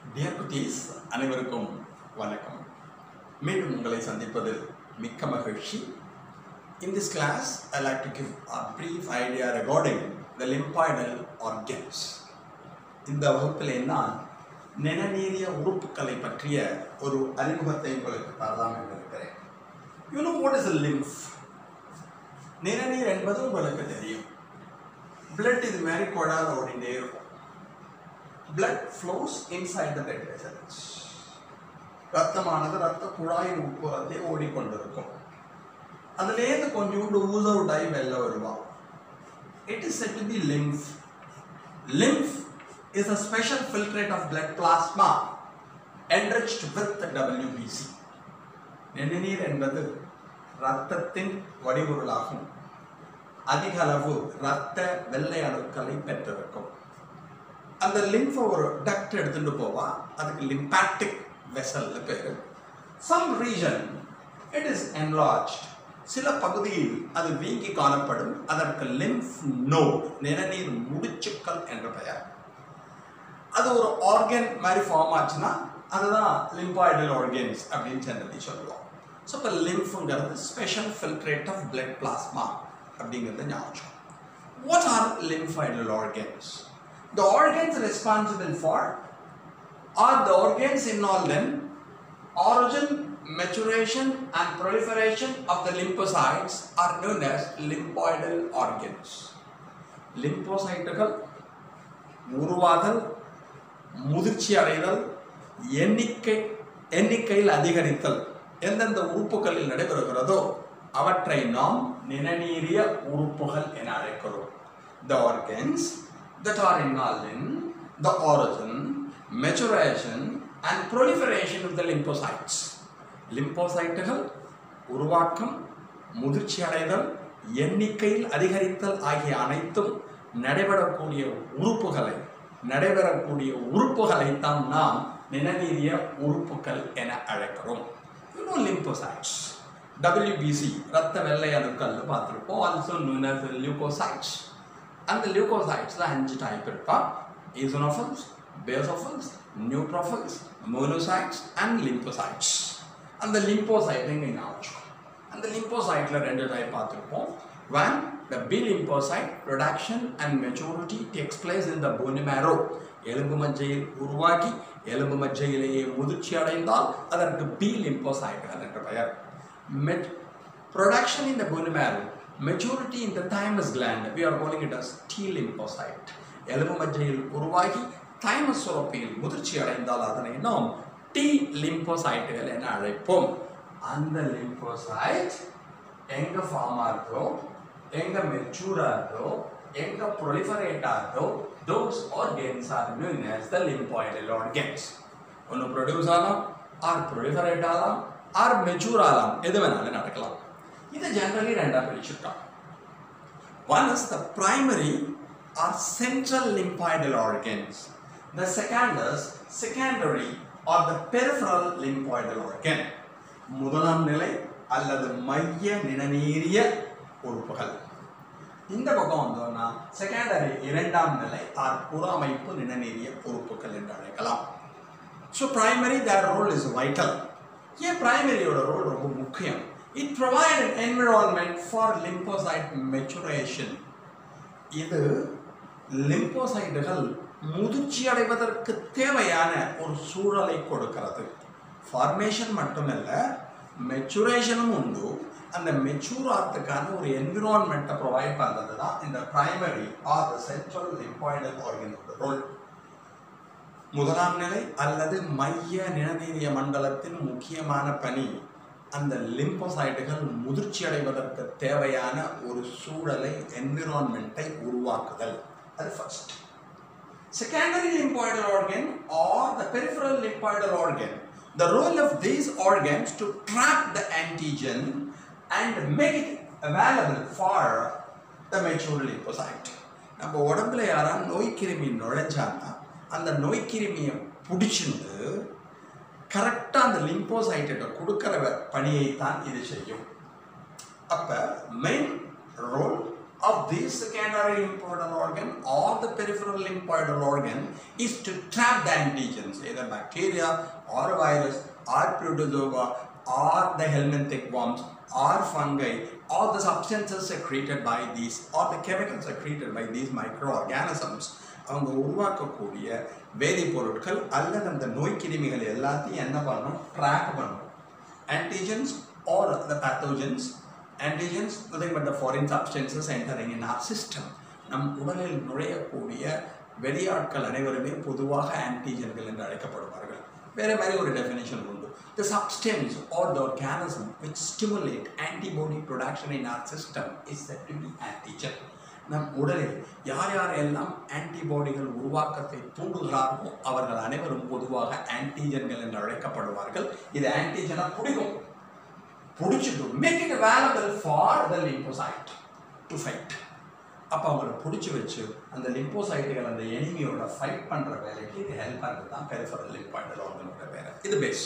Dear குட்டீஸ் அனைவருக்கும் வணக்கம் மீண்டும் உங்களை சந்திப்பதில் மிக்க மகிழ்ச்சி In this class, I like to give a brief idea regarding the lymphoidal organs. இந்த வகுப்பில் நான் நிணநீரிய உறுப்புகளை பற்றிய ஒரு அறிமுகத்தை உங்களுக்கு தரலாம் என்று இருக்கிறேன் you know what is lymph நிணநீர் என்பது உங்களுக்கு தெரியும் பிளட் இது மாதிரி குழால ஓடிண்டே இருக்கும் blood flows inside the blood vessels ரத்தமானது ரத்த குழாயின் உட்புறத்தை ஓடிக்கொண்டிருக்கும் அதுலேருந்து கொஞ்சோண்டு ஊஸ் அவுட் ஆகி வெளில வருவா it is said to be lymph lymph is a special filtrate of blood plasma enriched with WBC நெடுநீர் என்பது இரத்தத்தின் வடிபொருளாகும் அதிக அளவு இரத்த வெள்ளை அணுக்களை பெற்றிருக்கும் அந்த லிம்ஃபை ஒரு டக்ட் எடுத்துட்டு போவா அதுக்கு லிம்பாட்டிக் வெசல்னு பேர் some region it is enlarged சில பகுதியில் அது வீங்கி காணப்படும் அதற்கு லிம்ஃப் நோட் நிணநீர் முடிச்சுக்கள் என்ற பெயர் அது ஒரு ஆர்கன் மாதிரி ஃபார்ம் ஆச்சுன்னா அதுதான் லிம்பாய்டல் ஆர்கன்ஸ் அப்படின்னு ஜெனரலி சொல்லுவோம் ஸோ இப்போ லிம்ஃபுங்கிறது special filtrate of blood plasma அப்படிங்கிறது ஞாபகம் what are lymphoidal organs The organs responsible for are the organs involved in origin, maturation and proliferation of the lymphocytes are known as lymphoidal organs. லிம்போசைட்டுகள் உருவாதல் முதிர்ச்சி அடைதல் எண்ணிக்கை எண்ணிக்கையில் அதிகரித்தல் எந்தெந்த உறுப்புகளில் நடைபெறுகிறதோ அவற்றை நாம் நிணநீரிய உறுப்புகள் என அழைக்கிறோம் the organs that are involved in the origin, maturation and proliferation of the lymphocytes. லிம்போசைட்டுகள் உருவாக்கம் முதிர்ச்சி அடைதல் எண்ணிக்கையில் அதிகரித்தல் ஆகிய அனைத்தும் நடைபெறக்கூடிய உறுப்புகளை நடைபெறக்கூடிய உறுப்புகளைத்தான் நாம் நிணநீரிய உறுப்புகள் என அழைக்கிறோம் இன்னும் லிம்போசைட்ஸ் டபிள்யூபிசி ரத்த வெள்ளை அணுக்கள்னு பார்த்துருப்போம் ஆல்சோ நூன் as லியூகோசைட்ஸ் அந்த லியூகோசைட்ஸில் அஞ்சு டைப் இருப்பா eosinophils basophils neutrophils monocytes and lymphocytes அந்த லிம்போசைட் இங்கே ஞாபகம் அந்த லிம்போசைட்டில் ரெண்டு டைப் பார்த்துருப்போம் one the B lymphocyte production and மெச்சூரிட்டி takes place in the bony marrow எலும்பு மஜ்ஜையில் உருவாகி எலும்பு மஜ்ஜையிலேயே முதிர்ச்சி அடைந்தால் அதற்கு பி லிம்போசைட்டுகள் என்ற பெயர் met production in the bony marrow மெச்சூரிட்டி in the thymus gland we are calling it as T lymphocyte எலும்பு மஜ்ஜையில் உருவாகி தைமஸ் சுரப்பியில் முதிர்ச்சி அடைந்தால் அதனை நாம் டி லிம்போசைட்டுகள் என அழைப்போம் அந்த லிம்போசைட் எங்க ஃபார்ம் ஆகுதோ எங்க மெச்சூர் ஆகுதோ எங்க ப்ரொலிஃபரேட் ஆகுதோ those organs are known as the lymphoidal organs ஒன்று ப்ரொடியூஸ் ஆகலாம் ஆர் ப்ரொலிஃபரேட் ஆகலாம் ஆர் மெச்சூர் ஆகலாம் எது வேணாலும் நடக்கலாம் இதை ஜெனரலி ரெண்டாக பிரிச்சுட்டோம் one is the primary or central lymphoidal organs the second is secondary or the peripheral lymphoidal organ முதலாம் நிலை அல்லது மைய நிணநீரிய உறுப்புகள் இந்த பக்கம் வந்தோம்னா செகண்டரி இரண்டாம் நிலை ஆர் புறமைப்பு நிணநீரிய உறுப்புகள் என்று அழைக்கலாம் so primary their role is vital ஏன் பிரைமரியோட ரோல் ரொம்ப முக்கியம் it provide an environment for lymphocyte maturation இது லிம்போசைட்டுகள் முதிர்ச்சி அடைவதற்கு தேவையான ஒரு சூழலை கொடுக்கிறது ஃபார்மேஷன் மட்டுமல்ல மெச்சுரேஷனும் உண்டு அந்த மெச்சூர் ஆகிறதுக்கான ஒரு என்விரான்மெண்ட்டை ப்ரொவைட் பண்ணுறது தான் இந்த primary or the central lymphoidal ஆர்கனோட ரோல் முதலாம் நிலை அல்லது மைய நிணநீரிய மண்டலத்தின் முக்கியமான பணி அந்த லிம்போசைட்டுகள் முதிர்ச்சி அடைவதற்கு தேவையான ஒரு சூழலை என்விரான்மெண்ட்டை உருவாக்குதல் அது first secondary lymphoidal organ or the peripheral lymphoidal organ the role of these organs to trap the antigen and make it available for the mature lymphocyte நம்ம உடம்புல யாராவது நோய் கிருமி நுழைஞ்சாங்கன்னா அந்த நோய் கிருமியை பிடிச்சிருந்து கரெக்டாக அந்த லிம்போசைட்டை கொடுக்குற பணியை தான் இது செய்யும் அப்போ main role of this secondary lymphoidal organ or the peripheral lymphoidal organ is to trap the antigens, either bacteria or virus or protozoa or the helminthic worms or fungi or the substances secreted by these or the chemicals secreted by these microorganisms அவங்க உருவாக்கக்கூடிய வேதிப்பொருட்கள் அல்லது அந்த நோய் கிருமிகள் எல்லாத்தையும் என்ன பண்ணும் ட்ராக் பண்ணும் antigens or the pathogens antigens nothing but the foreign substances entering in our system நம் உடலில் நுழையக்கூடிய வெளியாட்கள் அனைவருமே பொதுவாக ஆன்டிஜன்கள் என்று அழைக்கப்படுவார்கள் வேற மாதிரி ஒரு டெஃபினேஷன் உண்டு the substance or the organism which stimulate antibody production in our system is said to be antigen நம் உடலில் யார் யாரெல்லாம் ஆன்டிபாடிகள் உருவாக்கத்தை தூண்டுகிறார்களோ அவர்கள் அனைவரும் பொதுவாக ஆன்டிஜன்கள் என்று அழைக்கப்படுவார்கள் இது ஆன்டிஜனை பிடிக்கும் பிடிச்சிட்டு make it available for the lymphocyte to fight அப்போ அவங்கள பிடிச்சி வச்சு அந்த லிம்போசைட்டுகள் அந்த எனிமியோட ஃபைட் பண்ணுற வேலைக்கு இது ஹெல்ப் பண்ணுறது தான் பெரிஃபரல் லிம்பாய்டல் ஆர்கனோட வேலை இது phase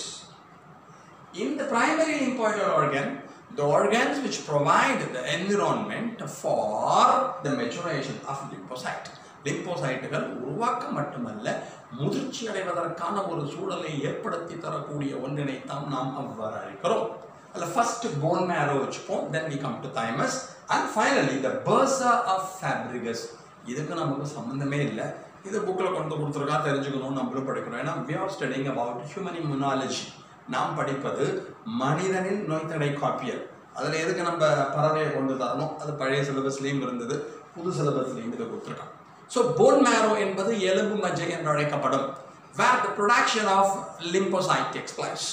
In the primary lymphoidal organ, the organs which provide the environment for the maturation of lymphocyte. லிம்போசைட்டுகள் உருவாக்க மட்டுமல்ல முதிர்ச்சி அடைவதற்கான ஒரு சூழலை ஏற்படுத்தி தரக்கூடிய ஒன்றினைத்தான் நாம் அவ்வாறு அழைக்கிறோம் அதில் ஃபர்ஸ்ட் போன் மேரோ வச்சுப்போம் then we come to thymus and finally the bursa of Fabricius இதுக்கு நமக்கு சம்மந்தமே இல்லை இது புக்கில் கொண்டு கொடுத்துருக்கா தெரிஞ்சுக்கணும்னு நம்மளும் படிக்கிறோம் ஏன்னா we are studying about human immunology நாம் படிப்பது மனிதனின் நோய்த்தடை காப்பியல் அதில் எதுக்கு நம்ம பறவையை கொண்டு தரணும் அது பழைய சிலபஸ்லேயும் இருந்தது புது சிலபஸ்லேயும் இதை கொடுத்துருக்கான் ஸோ போன் மேரோ என்பது எலும்பு மஜ்ஜை என்று அழைக்கப்படும் where the production of lymphocyte takes place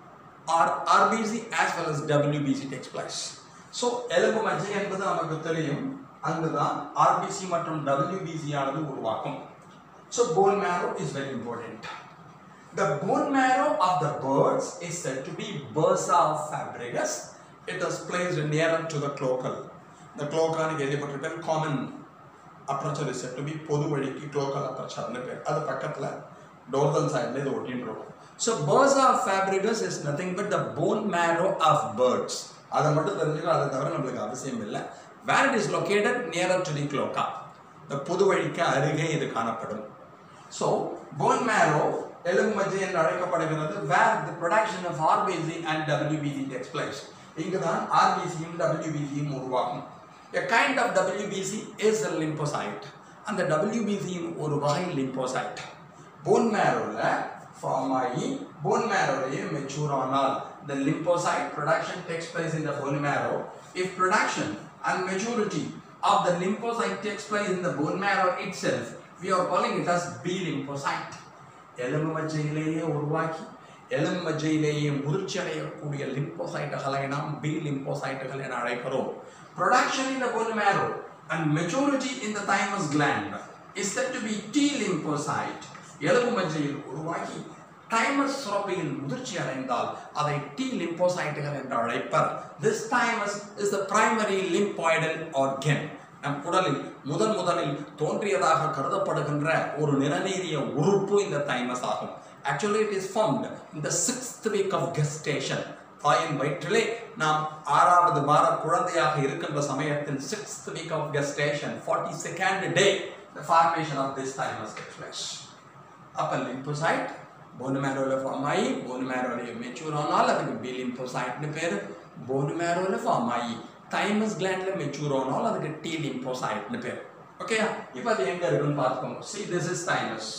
or RBC as well as WBC takes place so எலும்பு மஜ்ஜை என்பது நமக்கு தெரியும் அங்குதான் ஆர்பிசி மற்றும் டபிள்யூபிசி ஆனது உருவாக்கும் so bone marrow is very important The bone marrow of the birds is said to be bursa fabricus. It is placed nearer to the cloacal. The cloaca னு கேள்விப்பட்டிருப்பேன் common aperture is said to be பொது வழிக்கு cloacal அப்ரச்சர்னு பேர் அது பக்கத்தில் டோர்தல் சைடில் இது ஒட்டின்னு இருக்கும் so bursa Fabricius is nothing but the bone marrow of birds அதை மட்டும் தெரிஞ்சுக்கோ அதை தவிர நம்மளுக்கு அவசியம் இல்லை where it is located nearer to the cloaca இந்த பொது வழிக்கு அருகே இது காணப்படும் ஸோ போன் மேரோ எலும்பு மஜ்ஜை என்று அழைக்கப்படுகிறது where the production of RBC and WBC takes place இங்கு தான் ஆர்பிசியும் டபிள்யூபிசியும் உருவாகும் a kind of WBC is a lymphocyte அந்த டபிள்யூபிசியும் ஒரு வகை லிம்போசைட் போன் மேரோவில் ஃபார்ம் ஆகி போன் மேரோலையே மெச்சூர் ஆனால் the lymphocyte production takes place in the bone marrow if production and maturity of the lymphocyte takes place in the bone marrow itself we are calling it as b lymphocyte எலும்பு மஜ்ஜையிலேயே உருவாக்கி எலும்பு மஜ்ஜையிலேயே முதிர்ச்சி அடையக்கூடிய லிம்போசைட்டுகளை நாம் B லிம்போசைட்டுகள் என அழைக்கிறோம் production in the bone marrow and maturity in the thymus gland is said to be T lymphocyte எலும்பு மஜ்ஜையில் உருவாகி தைமஸ் சுரப்பியில் முதிர்ச்சி அடைந்தால் அதை டி லிம்போசைட்டுகள் என்று அழைப்பர் this thymus is the primary lymphoidal organ நம் உடலில் முதன் முதலில் தோன்றியதாக கருதப்படுகின்ற ஒரு நிறநீரிய உறுப்பு இந்த தைமஸ் ஆகும் ஆக்சுவலி இட் இஸ் ஃபவுண்ட் இந்த சிக்ஸ்த் வீக் ஆஃப் கெஸ்டேஷன் தாயின் வயிற்றிலே நாம் ஆறாவது வார குழந்தையாக இருக்கின்ற சமயத்தில் sixth week of gestation forty second day the formation of this thymus takes place. அப்போ லிம்போசைட் போன் மேரோவில் ஃபார்ம் ஆகி போன் மேரோவில் மெச்சூர் ஆனால் அதுக்கு பி லிம்போசைட்னு பேர் போன் மேரோவில் ஃபார்ம் ஆகி தைமஸ் கிளாண்டில் மெச்சூர் ஆனால் அதுக்கு டி லிம்போசைட்னு பேர் ஓகே இப்போ அது எங்கே இருக்குன்னு பார்த்துக்கோங்க see this is thymus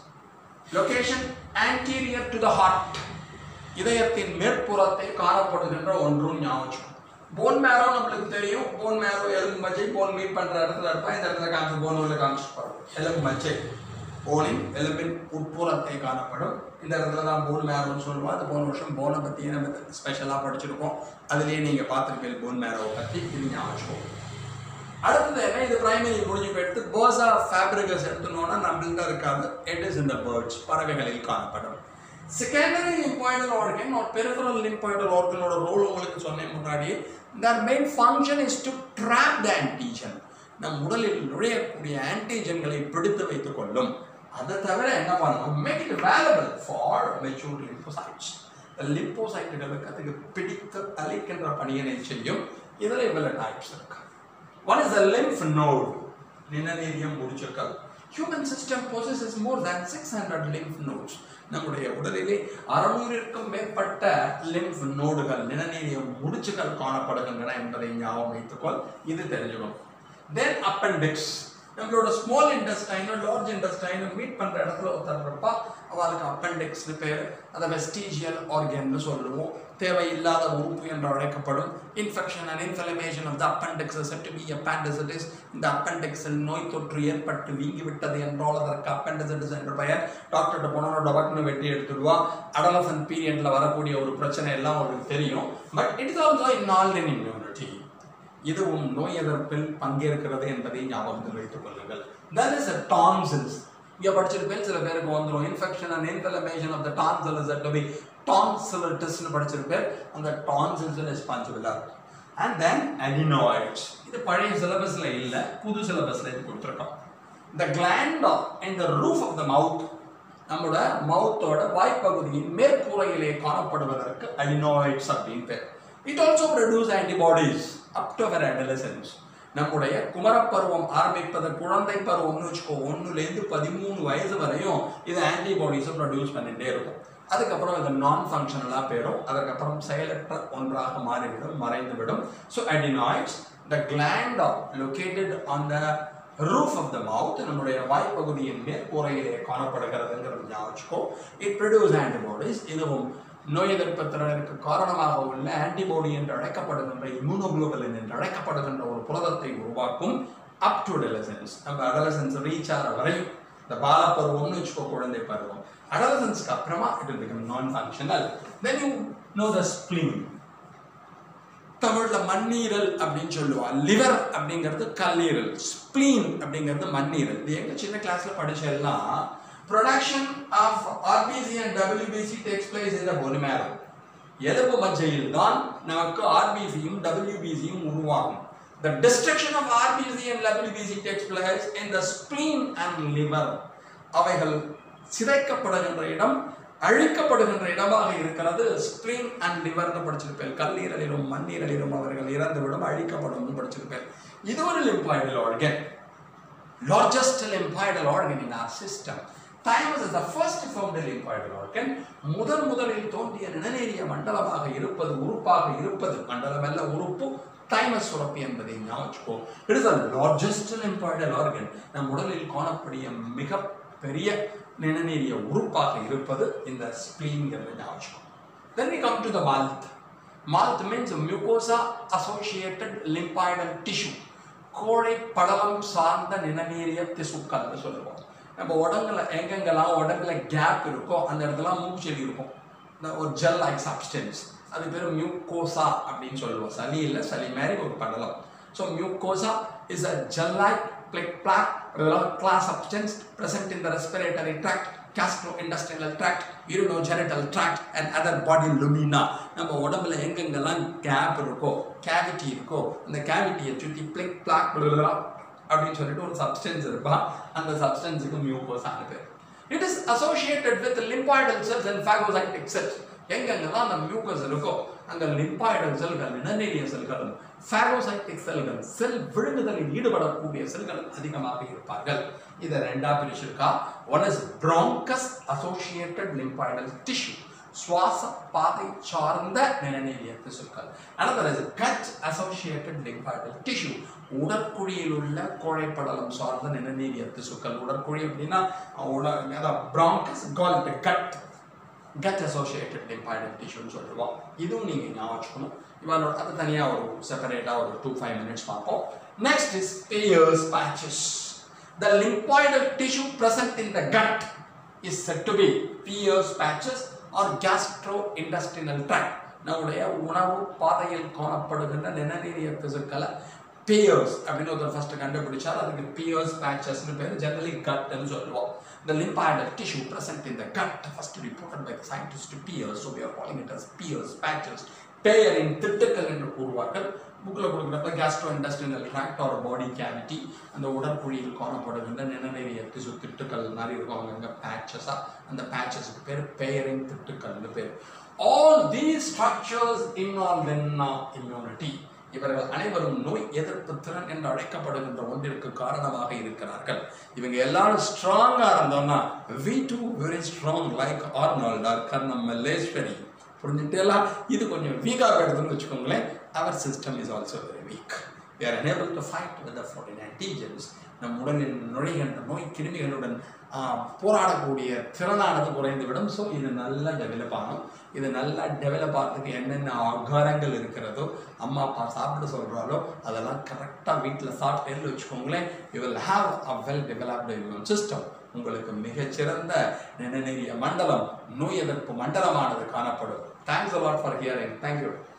location anterior to the heart இதயத்தின் மேற்புறத்தை காணப்படுகின்ற ஒன்றும் ஞாபகம் போன் மேரோ நம்மளுக்கு தெரியும் போன் மேரோ எலும்பு மஜ்ஜை போன் மீட் பண்ற இடத்துல இருப்பா இந்த இடத்துல காமிச்சு போன் உள்ள காமிச்சு போறோம் எலும்பு மஜ்ஜை போனின் எலும்பின் உட்புறத்தை காணப்படும் இந்த இடத்துல தான் போன் மேரோன்னு சொல்லுவோம் அது போன வருஷம் போனை பற்றி நம்ம ஸ்பெஷலாக படிச்சிருக்கோம் அதுலேயே நீங்கள் பார்த்துருப்பீங்க போன் மேரோவை பற்றி இது ஞாபகம் அடுத்தது என்ன இது பிரைமரி முடிஞ்சு போயிடுத்து போசா ஃபேப்ரிகஸ் எடுத்துனோன்னா நம்மள்கிட்ட இருக்காது இட் இஸ் இந்த பேர்ட்ஸ் பறவைகளில் காணப்படும் செகண்டரி லிம்பாய்டல் ஆர்கன் ஒரு பெரிஃபரல் லிம்பாய்டல் ஆர்கனோட ரோல் உங்களுக்கு சொன்னேன் முன்னாடி their main function is to trap the antigen நம் உடலில் நுழையக்கூடிய ஆன்டிஜன்களை பிடித்து வைத்துக் கொள்ளும் அதை தவிர என்ன பண்ணணும் make it available for mature lymphocytes லிம்போசைட்டுகளுக்கு அதுக்கு பிடித்து அளிக்கின்ற பணியினை செய்யும் இதில் இவ்வளவு டைப்ஸ் இருக்கு one is a lymph node நிணநீரிய முடிச்சுக்கள் human system possesses more than 600 lymph nodes நம்முடைய உடலிலே அறுநூறிற்கும் மேற்பட்ட லிம்ஃப் நோடுகள் நிணநீரிய முடிச்சுகள் காணப்படுகின்றன என்பதை ஞாபகம் வைத்துக்கொள் இது தெரிஞ்சுக்கணும் தென் அப்பெண்டிக்ஸ் நம்மளோட ஸ்மால் இன்டெஸ்டைனும் லார்ஜ் இன்டெஸ்டைனும் மீட் பண்ற இடத்துல ஒருத்தர் இருப்பா அவளுக்கு அப்பெண்டிக்ஸ்னு பேர் அதை வெஸ்டீஜியல் ஆர்கன்னு சொல்லுவோம் தேவையில்லாத உறுப்பு என்று அழைக்கப்படும் infection and inflammation of the appendix said to be appendicitis இந்த அப்பெண்டிக்ஸில் நோய் தொற்று ஏற்பட்டு வீங்கிவிட்டது என்றால் அதற்கு அப்பெண்டிசிட்டிஸ் என்ற பெயர் டாக்டர்கிட்ட போனோம் டபக்னு வெட்டி எடுத்துடுவா அடலசன் பீரியட்ல வரக்கூடிய ஒரு பிரச்சனை எல்லாம் அவருக்கு தெரியும் but it is also in all in immunity இதுவும் நோய் எதிர்ப்பில் பங்கேற்கிறது என்பதை ஞாபகத்தில் வைத்துக் கொள்ளுங்கள் that is a tonsils இங்க படிச்சிருப்பேன் சில பேருக்கு வந்துடும் infection and inflammation of the tonsil is at be டான்சிலிட்டிஸ்னு படிச்சிருப்பேன் அந்த டான்சில்ஸ் ரெஸ்பான்சிபிளா அண்ட் தென் adenoids இது பழைய சிலபஸ்ல இல்ல புது சிலபஸ்ல இது கொடுத்துருக்கோம் the gland in the roof of the mouth நம்மளோட மவுத்தோட வாய்ப்பகுதியின் மேற்கூரையிலே காணப்படுவதற்கு adenoids அப்படின்னு பேர் it also produce antibodies up to our adolescence நம்முடைய குமரப்பருவம் ஆரம்பிப்பது குழந்தை பருவம்னு வச்சுக்கோ ஒன்றுலேருந்து பதிமூணு வயசு வரையும் இது ஆன்டிபாடிஸை ப்ரொடியூஸ் பண்ணிகிட்டே இருக்கும் அதுக்கப்புறம் இது நான் ஃபங்க்ஷனலாக போயிடும் அதுக்கப்புறம் செயலற்ற ஒன்றாக மாறிவிடும் மறைந்துவிடும் so adenoids the gland located on the roof of the mouth நம்முடைய வாய்ப்பகுதியின் மேற்கூரையிலே காணப்படுகிறதுங்கிறது ஞாபகம் வச்சுக்கோ இட் ப்ரொடியூஸ் ஆன்டிபாடிஸ் இதுவும் நோய் எதிர்ப்பு திறனுக்கு காரணமாக உள்ள ஆன்டிபாடி என்று அழைக்கப்படுகின்ற இம்யூனோகுளோபலின் என்று அழைக்கப்படுகின்ற ஒரு புரதத்தை உருவாக்கும் அப் டு அடலசன்ஸ் நம்ம அடலசன்ஸ் ரீச் ஆகிற வரையும் இந்த பாலப்பருவம்னு வச்சுக்கோ குழந்தை பருவம் அடலசன்ஸ்க்கு அப்புறமா it will become non functional then you know the spleen தமிழ்ல மண்ணீரல் அப்படின்னு சொல்லுவா லிவர் அப்படிங்கிறது கல்லீரல் ஸ்ப்ளீன் அப்படிங்கிறது மண்ணீரல் இது எங்க சின்ன கிளாஸ்ல படிச்செல்லாம் production of RBC and WBC takes place இந்த பொலிமேரோ எலும்பு மஜ்ஜையில் தான் நமக்கு ஆர்பிசியும் டபிள்யூபிசியும் உருவாகும் The destruction of RBC and WBC takes place in the spleen and liver. அவைகள் சிதைக்கப்படுகின்ற இடம் அழிக்கப்படுகின்ற இடமாக இருக்கிறது ஸ்பிளீன் அண்ட் லிவர்னு படிச்சிருப்பேன் கல்லீரலிலும் மண்ணீரலிலும் அவர்கள் இறந்துவிடும் அழிக்கப்படும் படிச்சிருப்பேன் இது ஒரு lymphoidal organ largest lymphoidal organ in our system. Thymus is the first found lymphoidal organ. முதன் முதலில் தோன்றிய நிணநேரிய மண்டலமாக இருப்பது உறுப்பாக இருப்பது மண்டலம் அல்ல உறுப்பு தைமஸ் சுரப்பி என்பதை ஞாபகம் it is the largest lymphoidal organ நம் உடலில் காணக்கூடிய மிக பெரிய நிணநீரிய உறுப்பாக இருப்பது இந்த ஸ்பிளீன்கிறது ஞாபகம் Then we come to the mouth. Mouth means mucosa associated lymphoidal tissue. கோழை படலம் சார்ந்த நிணநீரிய திசுக்கள்னு சொல்லுவோம் நம்ம உடம்புல எங்கெங்கெல்லாம் உடம்புல கேப் இருக்கோ அந்த இடத்துல மூச்செடி இருக்கும் இந்த ஒரு ஜெல் லைக் சப்ஸ்டன்ஸ் அது பேர் மியூகோசா அப்படின்னு சொல்லுவோம் சளி இல்லை சளி மாதிரி ஒரு படலம் so mucosa is a gel like plug black class substance present in the respiratory tract gastrointestinal tract urinogenital tract and other body lumina நம்ம உடம்புல எங்கெங்கெல்லாம் கேப் இருக்கோ கேவிட்டி இருக்கோ அந்த கேவிட்டியை சுற்றி பிளிக் பிளாக் அப்படின்னு சொல்லிட்டு ஒரு சப்ஸ்டன்ஸ் இருப்பா அந்த சப்ஸ்டன்ஸுக்கு மியூகோசான பேர் it is associated with lymphoidal cells and phagocytic cells எங்கெங்கெல்லாம் அந்த மியூக்கஸ் இருக்கோ அங்க லிம்பாய்டல் செல்கள் நிணநீரிய செல்களும் ஃபேகோசைட்டிக் செல்கள் செல் விழுங்குதலில் ஈடுபடக்கூடிய செல்கள் அதிகமாக இருப்பார்கள் இதை ரெண்டா பிரிச்சிருக்கா one is bronchus associated lymphoidal tissue சுவாச பாதை சார்ந்த நிணநீரிய திசுக்கள் another is gut associated lymphatic tissue உடற்குழியில் உள்ள கோழைப்படலம் சார்ந்த நிணநீரிய திசுக்கள் உடற்குழி அப்படின்னா உட bronchus called gut gut associated lymphatic டிஷ்யூன்னு சொல்லுவோம் இதுவும் நீங்கள் ஞாபகம் வச்சுக்கணும் இவனோட அது தனியாக ஒரு செப்பரேட்டாக ஒரு டூ ஃபைவ் மினிட்ஸ் பார்ப்போம் next is Peyer's patches the lymphoidal tissue present in the gut is said to be Peyer's patches or gastrointestinal tract நம்முடைய உணவு பாதையில் காணப்படுகின்ற நிணநீரிய திசுக்களை பியர்ஸ் அப்படின்னு ஒருத்தர் ஃபர்ஸ்ட் கண்டுபிடிச்சார் அதுக்கு பியர்ஸ் பேச்சஸ்னு பேர் ஜெனரலி கட்னு சொல்லுவோம் the lymphoidal tissue present in the gut first reported by the scientist Pierce so we are calling it as Pierce patches பேயரின் திட்டுக்கள் என்று கூறுவார்கள் புக்கில் கொடுக்குறப்ப கேஸ்ட்ரோ இண்டஸ்ட்ரியல் ட்ராக்ட் ஒரு பாடி கேவிட்டி அந்த உடற்குழியில் காணப்படுகின்ற நிணநீரிய திசு திட்டுக்கள் மாதிரி இருக்கும் அங்கங்க பேச்சஸாக அந்த பேச்சஸுக்கு பேர் பேயரின் திட்டுக்கள்னு பேர் all these structures involve in immunity இவர்கள் அனைவரும் நோய் எதிர்ப்பு திறன் என்று அழைக்கப்படுகின்ற ஒன்றிற்கு காரணமாக இருக்கிறார்கள் இவங்க எல்லாரும் ஸ்ட்ராங்கா இருந்தோம்னா we too very strong like Arnold or Karnam Malleswari புரிஞ்சுட்டு எல்லாம் இது கொஞ்சம் வீக்காக எடுத்துன்னு வச்சுக்கோங்களேன் our system is also very weak we are unable to fight with the foreign antigens நம் உடலில் நுழைகின்ற நோய் கிருமிகளுடன் ஆ, போராடக்கூடிய திறனானது குறைந்துவிடும் ஸோ இது நல்லா டெவலப் ஆகும் இது நல்லா டெவலப் ஆகிறதுக்கு என்னென்ன ஆகாரங்கள் இருக்கிறதோ அம்மா அப்பா சாப்பிட சொல்கிறாலோ அதெல்லாம் கரெக்டாக வீட்டில் சாப்பிட்டேன்னு வச்சுக்கோங்களேன் you will have a well developed immune system உங்களுக்கு மிகச்சிறந்த நிணநெறிய மண்டலம் நோய் எதிர்ப்பு மண்டலமானது காணப்படும் thanks a lot for hearing thank you